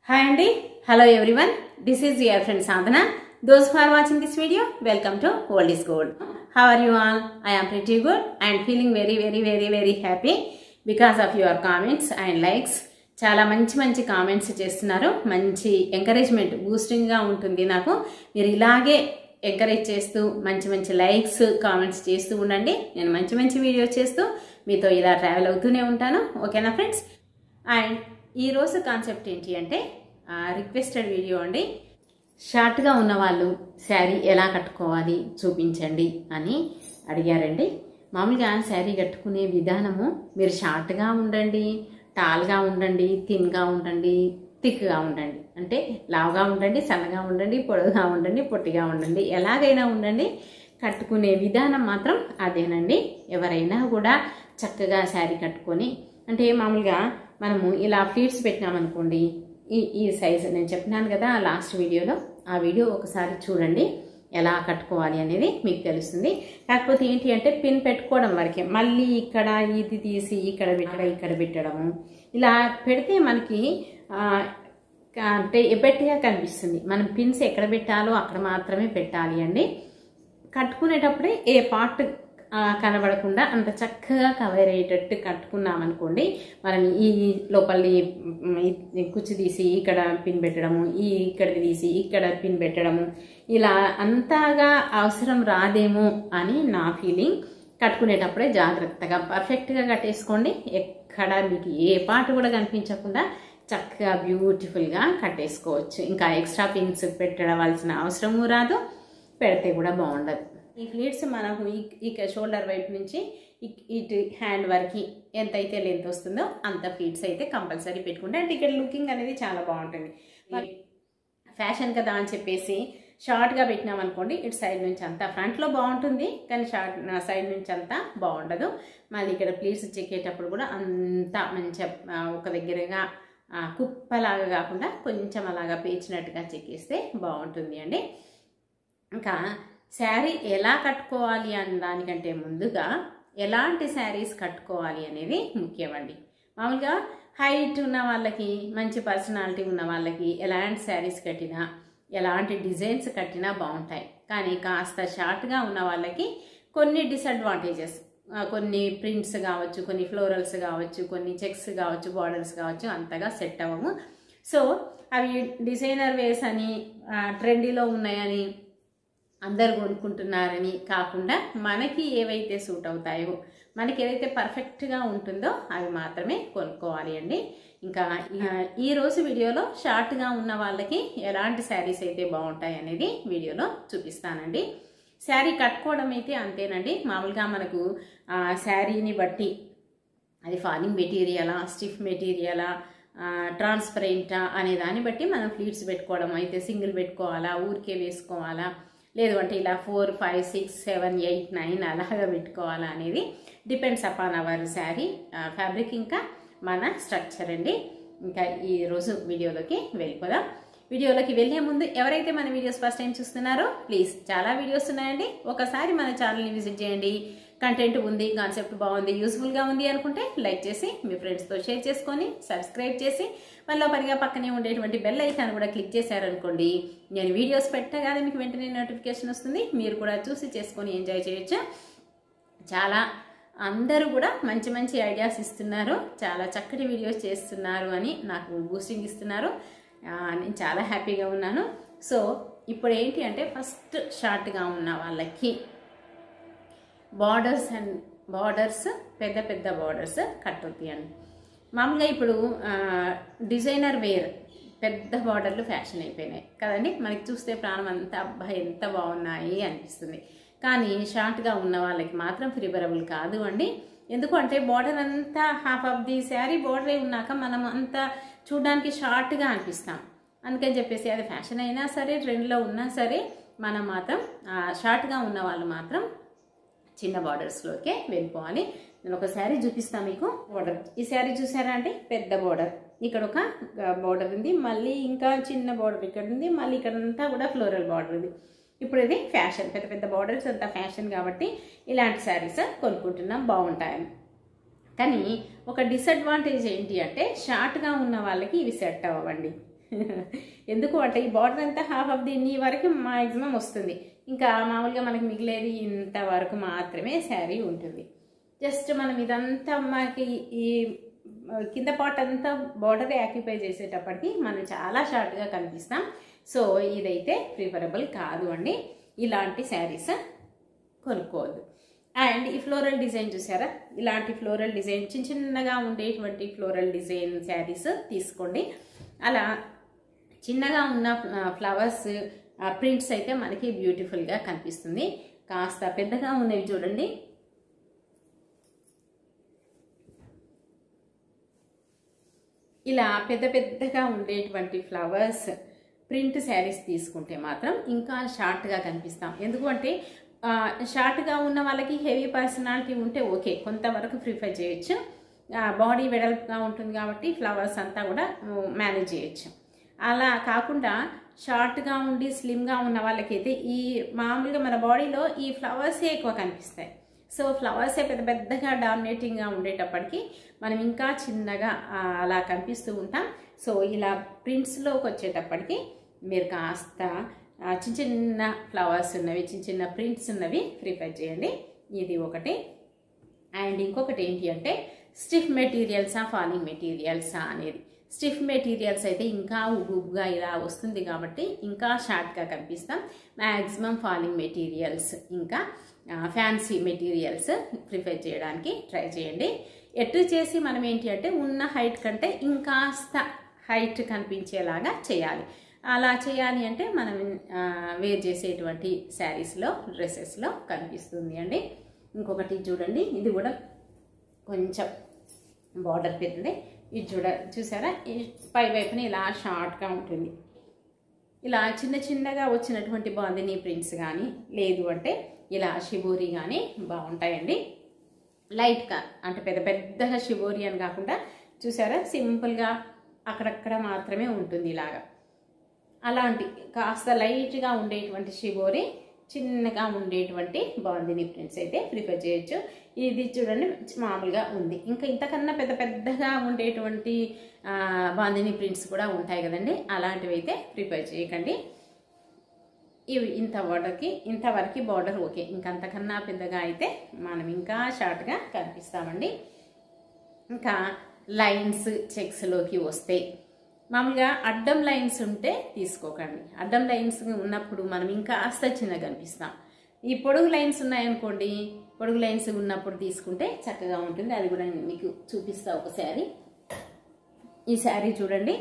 hi అండి hello everyone this is your friend Sadhana those for watching this video welcome to old is gold how are you all I am pretty good and feeling very very very very happy because of your comments and likes చాలా మంచి మంచి comments చేస్తున్నారు మంచి encouragement బూస్టింగ్గా ఉంటుంది నాకు మీరు ఇలాగే encourage చేస్తూ మంచి మంచి లైక్స్ కామెంట్స్ చేస్తూ ఉండండి నేను మంచి మంచి వీడియోస్ చేస్తూ మీతో ఇలా ట్రావెల్ అవుతూనే ఉంటాను ఓకేనా ఫ్రెండ్స్ అండ్ ఈరోజు కాన్సెప్ట్ ఏంటి అంటే రిక్వెస్టెడ్ వీడియో అండి షార్ట్గా ఉన్న వాళ్ళు శారీ ఎలా కట్టుకోవాలి చూపించండి అని అడిగారండి మామూలుగా శారీ కట్టుకునే విధానము మీరు షార్ట్గా ఉండండి టాల్గా ఉండండి థిన్గా ఉండండి థిక్గా ఉండండి అంటే లావుగా ఉండండి సన్నగా ఉండండి పొడవుగా ఉండండి పొట్టిగా ఉండండి ఎలాగైనా ఉండండి కట్టుకునే విధానం మాత్రం అదేనండి ఎవరైనా కూడా చక్కగా శారీ కట్టుకొని అంటే మామూలుగా మనము ఇలా ఫ్లీట్స్ పెట్టినామనుకోండి ఈ ఈ సైజు నేను చెప్పినాను కదా లాస్ట్ వీడియోలో ఆ వీడియో ఒకసారి చూడండి ఎలా కట్టుకోవాలి అనేది మీకు తెలుస్తుంది కాకపోతే ఏంటి అంటే పిన్ పెట్టుకోవడం వరకే మళ్ళీ ఇక్కడ ఇది తీసి ఇక్కడ పెట్టడం ఇక్కడ పెట్టడము ఇలా పెడితే మనకి అంటే ఎబ్బెట్టిగా కనిపిస్తుంది మనం పిన్స్ ఎక్కడ పెట్టాలో అక్కడ మాత్రమే పెట్టాలి అండి కట్టుకునేటప్పుడే ఏ పార్ట్ కనబడకుండా అంత చక్కగా కవర్ అయ్యేటట్టు కట్టుకున్నామనుకోండి మనం ఈ లోపలి కుచ్చి తీసి ఇక్కడ పిన్ పెట్టడము ఈ ఇక్కడ తీసి ఇక్కడ పిన్ పెట్టడము ఇలా అంతగా అవసరం రాదేమో అని నా ఫీలింగ్ కట్టుకునేటప్పుడే జాగ్రత్తగా పర్ఫెక్ట్గా కట్టేసుకోండి ఎక్కడ మీకు ఏ పార్ట్ కూడా కనిపించకుండా చక్కగా బ్యూటిఫుల్గా కట్టేసుకోవచ్చు ఇంకా ఎక్స్ట్రా పిన్స్ పెట్టవలసిన అవసరము రాదు పెడితే కూడా బాగుండదు ఈ ఫ్లీట్స్ మనకు ఇక షోల్డర్ వైపు నుంచి ఇటు హ్యాండ్ వరకు ఎంత అయితే లెంత్ వస్తుందో అంత ఫ్లీట్స్ అయితే కంపల్సరీ పెట్టుకుంటే అంటే ఇక్కడ లుకింగ్ అనేది చాలా బాగుంటుంది ఫ్యాషన్ కదా అని చెప్పేసి షార్ట్గా పెట్టినాం అనుకోండి ఇటు సైడ్ నుంచి అంతా ఫ్రంట్లో బాగుంటుంది కానీ షార్ట్ సైడ్ నుంచి అంతా బాగుండదు మళ్ళీ ఇక్కడ ప్లీట్స్ చెక్కేటప్పుడు కూడా అంతా మంచిగా ఒక దగ్గరగా కుప్పలాగా కాకుండా కొంచెం అలాగా పేచినట్టుగా చెక్కేస్తే బాగుంటుంది అండి ఇంకా శారీ ఎలా కట్టుకోవాలి అన్న దానికంటే ముందుగా ఎలాంటి శారీస్ కట్టుకోవాలి అనేది ముఖ్యమండి మామూలుగా హైట్ ఉన్న వాళ్ళకి మంచి పర్సనాలిటీ ఉన్న వాళ్ళకి ఎలాంటి శారీస్ కట్టినా ఎలాంటి డిజైన్స్ కట్టినా బాగుంటాయి కానీ కాస్త షార్ట్గా ఉన్న వాళ్ళకి కొన్ని డిసడ్వాంటేజెస్ కొన్ని ప్రింట్స్ కావచ్చు కొన్ని ఫ్లోరల్స్ కావచ్చు కొన్ని చెక్స్ కావచ్చు బార్డర్స్ కావచ్చు అంతగా సెట్ అవ్వము సో అవి డిజైనర్ వేస్ అని ట్రెండీలో ఉన్నాయని అందరు కొనుక్కుంటున్నారని కాకుండా మనకి ఏవైతే సూట్ అవుతాయో మనకి ఏదైతే పర్ఫెక్ట్గా ఉంటుందో అవి మాత్రమే కొనుక్కోవాలి అండి ఇంకా ఈ రోజు వీడియోలో షార్ట్గా ఉన్న వాళ్ళకి ఎలాంటి శారీస్ అయితే బాగుంటాయి అనేది వీడియోలో చూపిస్తానండి శారీ కట్టుకోవడం అయితే అంతేనండి మామూలుగా మనకు శారీని బట్టి అది ఫాలింగ్ మెటీరియలా స్టిఫ్ మెటీరియలా ట్రాన్స్పరెంటా అనే దాన్ని బట్టి మనం ఫ్లీట్స్ పెట్టుకోవడం అయితే సింగిల్ పెట్టుకోవాలా ఊరికే వేసుకోవాలా లేదు అంటే ఇలా four five six seven eight nine అలాగా పెట్టుకోవాలా అనేది depends upon our sari fabric ఇంకా మన స్ట్రక్చర్ అండి ఇంకా ఈరోజు వీడియోలోకి వెళ్ళిపోదాం వీడియోలోకి వెళ్ళే ముందు ఎవరైతే మన వీడియోస్ ఫస్ట్ టైం చూస్తున్నారో ప్లీజ్ చాలా వీడియోస్ ఉన్నాయండి ఒకసారి మన ఛానల్ని విజిట్ చేయండి కంటెంట్ ఉంది కాన్సెప్ట్ బాగుంది యూస్ఫుల్గా ఉంది అనుకుంటే లైక్ చేసి మీ ఫ్రెండ్స్తో షేర్ చేసుకొని సబ్స్క్రైబ్ చేసి మళ్ళీ పనిగా పక్కనే ఉండేటువంటి బెల్ ఐకాన్ కూడా క్లిక్ చేశారనుకోండి నేను వీడియోస్ పెట్టగానే మీకు వెంటనే నోటిఫికేషన్ వస్తుంది మీరు కూడా చూసి చేసుకొని ఎంజాయ్ చేయొచ్చు చాలా అందరూ కూడా మంచి మంచి ఐడియాస్ ఇస్తున్నారు చాలా చక్కటి వీడియోస్ చేస్తున్నారు అని నాకు బూస్టింగ్ ఇస్తున్నారు నేను చాలా హ్యాపీగా ఉన్నాను సో ఇప్పుడు ఏంటి అంటే ఫస్ట్ షార్ట్గా ఉన్న వాళ్ళకి బార్డర్స్ అండ్ బార్డర్స్ పెద్ద పెద్ద బార్డర్స్ కట్టొద్ది అండి మామూలుగా ఇప్పుడు డిజైనర్ వేర్ పెద్ద బార్డర్లు ఫ్యాషన్ అయిపోయినాయి కదండి మనకి చూస్తే ప్రాణం అంతా అబ్బా ఎంత బాగున్నాయి అనిపిస్తుంది కానీ షార్ట్గా ఉన్న వాళ్ళకి మాత్రం ప్రిఫరబుల్ కాదు అండి ఎందుకు అంటే బార్డర్ అంతా హాఫ్ ఆఫ్ ది శారీ బార్డరే ఉన్నాక మనం అంతా చూడడానికి షార్ట్గా అనిపిస్తాం అందుకని చెప్పేసి అది ఫ్యాషన్ అయినా సరే ట్రెండ్లో ఉన్నా సరే మనం మాత్రం షార్ట్గా ఉన్న వాళ్ళు మాత్రం చిన్న బార్డర్స్లోకే వెళ్ళిపోవాలి నేను ఒక శారీ చూపిస్తాను మీకు బార్డర్ ఈ శారీ చూసారా అంటే పెద్ద బార్డర్ ఇక్కడ ఒక బార్డర్ ఉంది మళ్ళీ ఇంకా చిన్న బార్డర్ ఇక్కడ ఉంది మళ్ళీ ఇక్కడ అంతా కూడా ఫ్లోరల్ బార్డర్ ఉంది ఇప్పుడు ఇది ఫ్యాషన్ పెద్ద పెద్ద బార్డర్స్ అంతా ఫ్యాషన్ కాబట్టి ఇలాంటి శారీస్ కొనుక్కుంటున్నాం బాగుంటాయని కానీ ఒక డిసడ్వాంటేజ్ ఏంటి అంటే షార్ట్గా ఉన్న వాళ్ళకి ఇవి సెట్ అవ్వండి ఎందుకు అంటే ఈ బార్డర్ అంతా హాఫ్ ఆఫ్ ది నీ వరకు మ్యాక్సిమం వస్తుంది ఇంకా మామూలుగా మనకి మిగిలేది ఇంత వరకు మాత్రమే శారీ ఉంటుంది జస్ట్ మనం ఇదంతా మనకి ఈ కింద పార్ట్ అంతా బార్డర్ యాక్యుపై చేసేటప్పటికి మనం చాలా షార్ట్గా కనిపిస్తాం సో ఇదైతే ప్రిఫరబుల్ కాదు అండి ఇలాంటి శారీస్ కొనుక్కోవద్దు అండ్ ఈ ఫ్లోరల్ డిజైన్ చూసారా ఇలాంటి ఫ్లోరల్ డిజైన్ చిన్న చిన్నగా ఉండేటువంటి ఫ్లోరల్ డిజైన్ శారీస్ తీసుకోండి అలా చిన్నగా ఉన్న ఫ్లవర్స్ ప్రింట్స్ అయితే మనకి బ్యూటిఫుల్గా కనిపిస్తుంది కాస్త పెద్దగా ఉన్నవి చూడండి ఇలా పెద్ద పెద్దగా ఉండేటువంటి ఫ్లవర్స్ ప్రింట్ శారీస్ తీసుకుంటే మాత్రం ఇంకా షార్ట్గా కనిపిస్తాం ఎందుకంటే షార్ట్గా ఉన్న వాళ్ళకి హెవీ పర్సనాలిటీ ఉంటే ఓకే కొంతవరకు ప్రిఫర్ చేయొచ్చు బాడీ వెడల్పుగా ఉంటుంది కాబట్టి ఫ్లవర్స్ అంతా కూడా మేనేజ్ చేయొచ్చు అలా కాకుండా షార్ట్గా ఉండి స్లిమ్గా ఉన్న వాళ్ళకైతే ఈ మామూలుగా మన బాడీలో ఈ ఫ్లవర్సే ఎక్కువ కనిపిస్తాయి సో ఫ్లవర్సే పెద్ద పెద్దగా డామినేటింగ్గా ఉండేటప్పటికి మనం ఇంకా చిన్నగా అలా కనిపిస్తూ ఉంటాం సో ఇలా ప్రింట్స్లోకి వచ్చేటప్పటికి మీరు కాస్త చిన్న చిన్న ఫ్లవర్స్ ఉన్నవి చిన్న చిన్న ప్రింట్స్ ఉన్నవి ప్రిఫర్ చేయండి ఇది ఒకటి అండ్ ఇంకొకటి ఏంటి అంటే స్టిఫ్ మెటీరియల్సా ఫాలింగ్ మెటీరియల్సా అనేది స్టిఫ్ మెటీరియల్స్ అయితే ఇంకా ఉబ్బుగా ఇలా వస్తుంది కాబట్టి ఇంకా షార్ట్గా కనిపిస్తాం మ్యాక్సిమం ఫాలింగ్ మెటీరియల్స్ ఇంకా ఫ్యాన్సీ మెటీరియల్స్ ప్రిఫర్ చేయడానికి ట్రై చేయండి ఎటు చేసి మనం ఏంటి అంటే ఉన్న హైట్ కంటే ఇంకాస్త హైట్ కనిపించేలాగా చేయాలి అలా చేయాలి అంటే మనం వేర్ చేసేటువంటి శారీస్లో డ్రెస్సెస్లో కనిపిస్తుంది అండి ఇంకొకటి చూడండి ఇది కూడా కొంచెం బార్డర్ పెద్దది ఇది చూడ చూసారా ఈ పై వైపున ఇలా షార్ట్గా ఉంటుంది ఇలా చిన్న చిన్నగా వచ్చినటువంటి బాందిని ప్రింట్స్ కానీ లేదు అంటే ఇలా షిబోరి కానీ బాగుంటాయండి లైట్గా అంటే పెద్ద పెద్దగా షిబోరి అని కాకుండా చూసారా సింపుల్గా అక్కడక్కడ మాత్రమే ఉంటుంది ఇలాగా అలాంటి కాస్త లైట్గా ఉండేటువంటి షిబోరి చిన్నగా ఉండేటువంటి బాందిని ప్రింట్స్ అయితే ప్రిఫర్ చేయొచ్చు ఇది చూడండి మామూలుగా ఉంది ఇంకా ఇంతకన్నా పెద్ద పెద్దగా ఉండేటువంటి బాందిని ప్రింట్స్ కూడా ఉంటాయి కదండి అలాంటివి అయితే ప్రిఫర్ చేయకండి ఇవి ఇంత బార్డర్కి ఇంతవరకు బార్డర్ ఓకే ఇంకంతకన్నా పెద్దగా అయితే మనం ఇంకా షార్ట్గా కనిపిస్తామండి ఇంకా లైన్స్ చెక్స్లోకి వస్తే మామూలుగా అడ్డం లైన్స్ ఉంటే తీసుకోకండి అడ్డం లైన్స్ ఉన్నప్పుడు మనం ఇంకా ఆస్త చిన్నగా కనిపిస్తాం ఈ పొడుగు లైన్స్ ఉన్నాయనుకోండి పొడుగు లైన్స్ ఉన్నప్పుడు తీసుకుంటే చక్కగా ఉంటుంది అది కూడా నేను మీకు చూపిస్తా ఒక శారీ ఈ శారీ చూడండి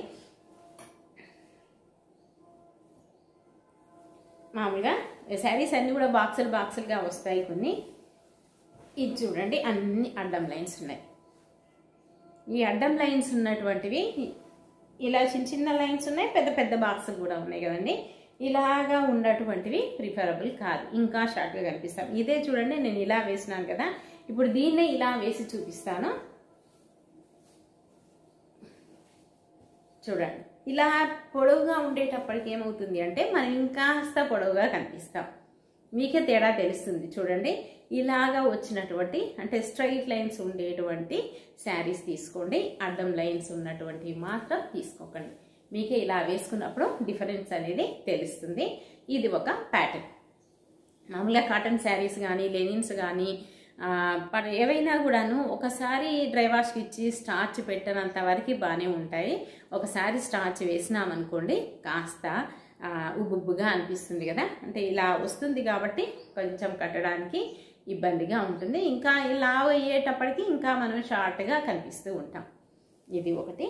మామూలుగా శారీస్ అన్నీ కూడా బాక్సులు బాక్సులుగా వస్తాయి కొన్ని ఇది చూడండి అన్ని అడ్డం లైన్స్ ఉన్నాయి ఈ అడ్డం లైన్స్ ఉన్నటువంటివి ఇలా చిన్న చిన్న లైన్స్ ఉన్నాయి పెద్ద పెద్ద బాక్సులు కూడా ఉన్నాయి కదండి ఇలాగా ఉన్నటువంటివి ప్రిఫరబుల్ కాదు ఇంకా షార్ట్గా కనిపిస్తాం ఇదే చూడండి నేను ఇలా వేసినాను కదా ఇప్పుడు దీన్నే ఇలా వేసి చూపిస్తాను చూడండి ఇలా పొడవుగా ఉండేటప్పటికి ఏమవుతుంది అంటే మనం ఇంకాస్త పొడవుగా కనిపిస్తాం మీకే తేడా తెలుస్తుంది చూడండి ఇలాగా వచ్చినటువంటి అంటే స్ట్రైట్ లైన్స్ ఉండేటువంటి శారీస్ తీసుకోండి అడ్డం లైన్స్ ఉన్నటువంటి మాత్రం తీసుకోకండి మీకే ఇలా వేసుకున్నప్పుడు డిఫరెన్స్ అనేది తెలుస్తుంది ఇది ఒక ప్యాటర్న్ మామూలుగా కాటన్ శారీస్ కానీ లెనిన్స్ కానీ ఏవైనా కూడాను ఒకసారి డ్రై వాష్కి ఇచ్చి స్టార్చ్ పెట్టినంత వరకు బాగానే ఉంటాయి ఒకసారి స్టార్చ్ వేసినామనుకోండి కాస్త ఉబ్బుబ్బుగా అనిపిస్తుంది కదా అంటే ఇలా వస్తుంది కాబట్టి కొంచెం కట్టడానికి ఇబ్బందిగా ఉంటుంది ఇంకా ఇలా అయ్యేటప్పటికి ఇంకా మనం షార్ట్గా కనిపిస్తూ ఉంటాం ఇది ఒకటి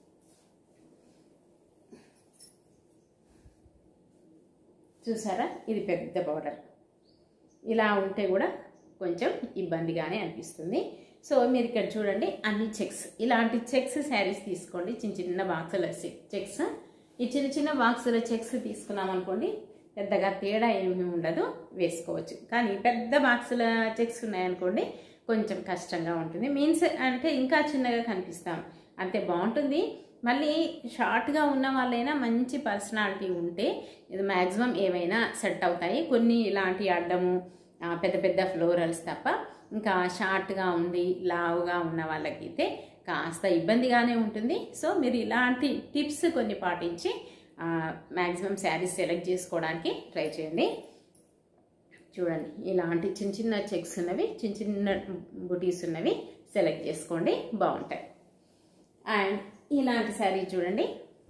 చూసారా ఇది పెద్ద బార్డర్ ఇలా ఉంటే కూడా కొంచెం ఇబ్బందిగానే అనిపిస్తుంది సో మీరు ఇక్కడ చూడండి అన్ని చెక్స్ ఇలాంటి చెక్స్ శారీస్ తీసుకోండి చిన్న చిన్న బాక్సుల చెక్స్ ఈ చిన్న చిన్న బాక్సుల చెక్స్ తీసుకున్నాం అనుకోండి పెద్దగా తేడా ఏమీ ఉండదు వేసుకోవచ్చు కానీ పెద్ద బాక్సుల చెక్స్ ఉన్నాయనుకోండి కొంచెం కష్టంగా ఉంటుంది మీన్స్ అంటే ఇంకా చిన్నగా కనిపిస్తాం అంతే బాగుంటుంది మళ్ళీ షార్ట్గా ఉన్న వాళ్ళైనా మంచి పర్సనాలిటీ ఉంటే ఇది మ్యాక్సిమం ఏవైనా సెట్ అవుతాయి కొన్ని ఇలాంటి అడ్డము పెద్ద పెద్ద ఫ్లోరల్స్ తప్ప ఇంకా షార్ట్గా ఉండి లావుగా ఉన్న వాళ్ళకైతే కాస్త ఇబ్బందిగానే ఉంటుంది సో మీరు ఇలాంటి టిప్స్ కొన్ని పాటించి మ్యాక్సిమం శారీస్ సెలెక్ట్ చేసుకోవడానికి ట్రై చేయండి చూడండి ఇలాంటి చిన్న చిన్న చెక్స్ ఉన్నవి చిన్న చిన్న బుటీస్ ఉన్నవి సెలెక్ట్ చేసుకోండి బాగుంటాయి అండ్ ఇలాంటి శారీ చూడండి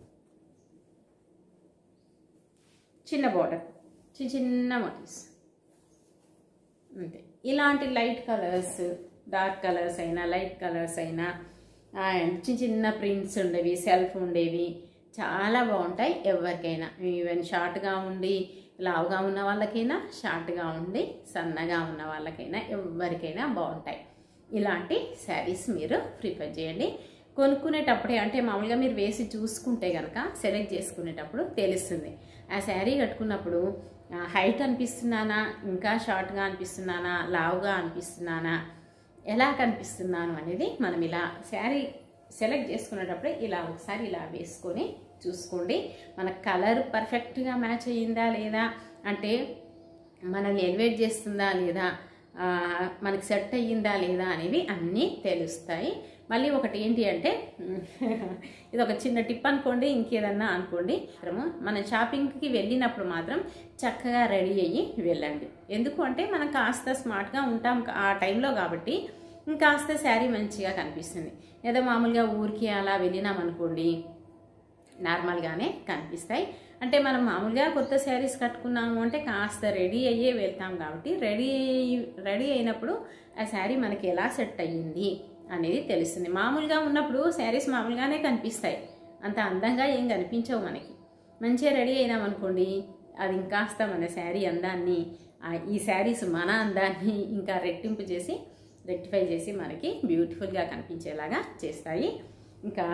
చిన్న బార్డర్ చిన్న చిన్న మోటీస్ అంతే ఇలాంటి లైట్ కలర్స్ డార్క్ కలర్స్ అయినా లైట్ కలర్స్ అయినా అండ్ చిన్న చిన్న ప్రింట్స్ ఉండేవి సెల్ఫ్ ఉండేవి చాలా బాగుంటాయి ఎవరికైనా ఈవెన్ షార్ట్గా ఉండి లావుగా ఉన్న వాళ్ళకైనా షార్ట్గా ఉండి సన్నగా ఉన్న వాళ్ళకైనా ఎవరికైనా బాగుంటాయి ఇలాంటి శారీస్ మీరు ప్రిఫర్ చేయండి కొనుక్కునేటప్పుడే అంటే మామూలుగా మీరు వేసి చూసుకుంటే కనుక సెలెక్ట్ చేసుకునేటప్పుడు తెలుస్తుంది ఆ శారీ కట్టుకున్నప్పుడు హైట్ అనిపిస్తున్నానా ఇంకా షార్ట్గా అనిపిస్తున్నానా లావుగా అనిపిస్తున్నానా ఎలా కనిపిస్తున్నాను అనేది మనం ఇలా శారీ సెలెక్ట్ చేసుకునేటప్పుడే ఇలా ఒకసారి ఇలా వేసుకొని చూసుకోండి మన కలర్ పర్ఫెక్ట్గా మ్యాచ్ అయ్యిందా లేదా అంటే మనల్ని ఎలివేట్ చేస్తుందా లేదా మనకి సెట్ అయ్యిందా లేదా అనేవి అన్నీ తెలుస్తాయి మళ్ళీ ఒకటి ఏంటి అంటే ఇది ఒక చిన్న టిప్ అనుకోండి ఇంకేదన్నా అనుకోండి మనం షాపింగ్కి వెళ్ళినప్పుడు మాత్రం చక్కగా రెడీ అయ్యి వెళ్ళండి ఎందుకు అంటే మనం కాస్త స్మార్ట్గా ఉంటాం ఆ టైంలో కాబట్టి ఇంకాస్త శారీ మంచిగా కనిపిస్తుంది ఏదో మామూలుగా ఊరికి అలా వెళ్ళినాం అనుకోండి నార్మల్గానే కనిపిస్తాయి అంటే మనం మామూలుగా కొత్త శారీస్ కట్టుకున్నాము అంటే కాస్త రెడీ అయ్యే వెళ్తాం కాబట్టి రెడీ రెడీ అయినప్పుడు ఆ శారీ మనకి ఎలా సెట్ అయ్యింది అనేది తెలుస్తుంది మామూలుగా ఉన్నప్పుడు శారీస్ మామూలుగానే కనిపిస్తాయి అంత అందంగా ఏం కనిపించవు మనకి మంచిగా రెడీ అయినాం అనుకోండి అది ఇంకాస్త మన శారీ అందాన్ని ఈ శారీస్ మన అందాన్ని ఇంకా రెట్టింపు చేసి రెక్టిఫై చేసి మనకి బ్యూటిఫుల్గా కనిపించేలాగా చేస్తాయి ఇంకా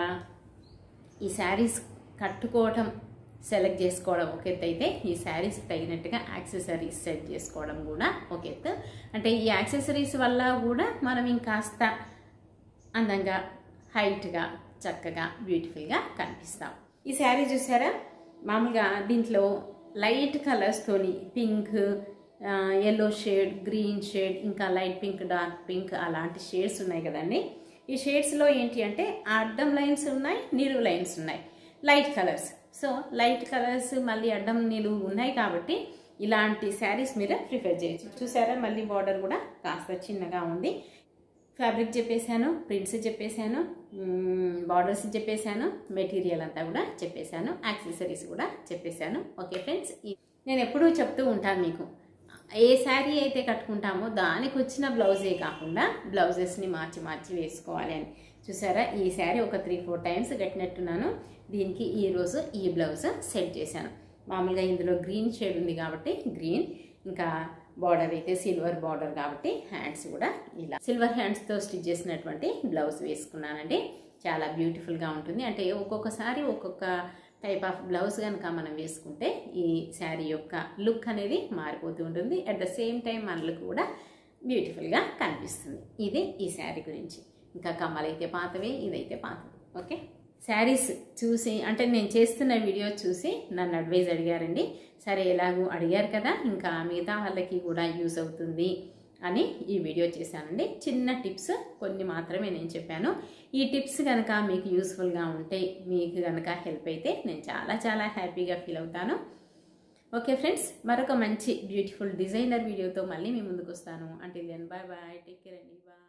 ఈ శారీస్ కట్టుకోవటం సెలెక్ట్ చేసుకోవడం ఒక ఎత్తు అయితే ఈ శారీస్కి తగినట్టుగా యాక్సెసరీస్ సెట్ చేసుకోవడం కూడా ఒక ఎత్తు అంటే ఈ యాక్సెసరీస్ వల్ల కూడా మనం ఇంకాస్త అందంగా హైట్గా చక్కగా బ్యూటిఫుల్గా కనిపిస్తాం ఈ శారీ చూసారా మామూలుగా దీంట్లో లైట్ కలర్స్తోని pink yellow shade green shade ఇంకా లైట్ పింక్ డార్క్ పింక్ అలాంటి షేడ్స్ ఉన్నాయి కదండి ఈ షేడ్స్లో ఏంటి అంటే అడ్డం లైన్స్ ఉన్నాయి నిలువు లైన్స్ ఉన్నాయి light colours so light colours మళ్ళీ అడ్డం నిలువు ఉన్నాయి కాబట్టి ఇలాంటి శారీస్ మీరు ప్రిఫర్ చేయొచ్చు చూసారా మళ్ళీ బార్డర్ కూడా కాస్త చిన్నగా ఉంది ఫ్యాబ్రిక్ చెప్పేశాను ప్రింట్స్ చెప్పేశాను బార్డర్స్ చెప్పేశాను మెటీరియల్ అంతా కూడా చెప్పేశాను యాక్సెసరీస్ కూడా చెప్పేశాను ఓకే ఫ్రెండ్స్ నేను ఎప్పుడూ చెప్తూ ఉంటాను మీకు ఏ శారీ అయితే కట్టుకుంటామో దానికి వచ్చిన బ్లౌజే కాకుండా బ్లౌజెస్ని మార్చి మార్చి వేసుకోవాలి అని చూసారా ఈ శారీ ఒక త్రీ ఫోర్ టైమ్స్ కట్టినట్టున్నాను దీనికి ఈరోజు ఈ బ్లౌజ్ సెట్ చేశాను మామూలుగా ఇందులో గ్రీన్ షేడ్ ఉంది కాబట్టి గ్రీన్ ఇంకా బార్డర్ అయితే సిల్వర్ బార్డర్ కాబట్టి హ్యాండ్స్ కూడా ఇలా సిల్వర్ హ్యాండ్స్తో స్టిచ్ చేసినటువంటి బ్లౌజ్ వేసుకున్నానండి చాలా బ్యూటిఫుల్గా ఉంటుంది అంటే ఒక్కొక్కసారి ఒక్కొక్క టైప్ ఆఫ్ బ్లౌజ్ కనుక మనం వేసుకుంటే ఈ శారీ యొక్క లుక్ అనేది మారిపోతూ ఉంటుంది అట్ ద సేమ్ టైం మన లుక్ కూడా బ్యూటిఫుల్గా కనిపిస్తుంది ఇది ఈ శారీ గురించి ఇంకా కమ్మలైతే పాతవే ఇదైతే పాతది ఓకే శారీస్ చూసి అంటే నేను చేస్తున్న వీడియో చూసి నన్ను అడ్వైజ్ అడిగారండి సరే ఎలాగూ అడిగారు కదా ఇంకా మిగతా వాళ్ళకి కూడా యూస్ అవుతుంది అని ఈ వీడియో చేశానండి చిన్న టిప్స్ కొన్ని మాత్రమే నేను చెప్పాను ఈ టిప్స్ కనుక మీకు యూస్ఫుల్గా ఉంటే మీకు కనుక హెల్ప్ అయితే నేను చాలా చాలా హ్యాపీగా ఫీల్ అవుతాను ఓకే ఫ్రెండ్స్ మరొక మంచి బ్యూటిఫుల్ డిజైనర్ వీడియోతో మళ్ళీ మీ ముందుకు వస్తాను అంటే then bye bye take care అండి బాయ్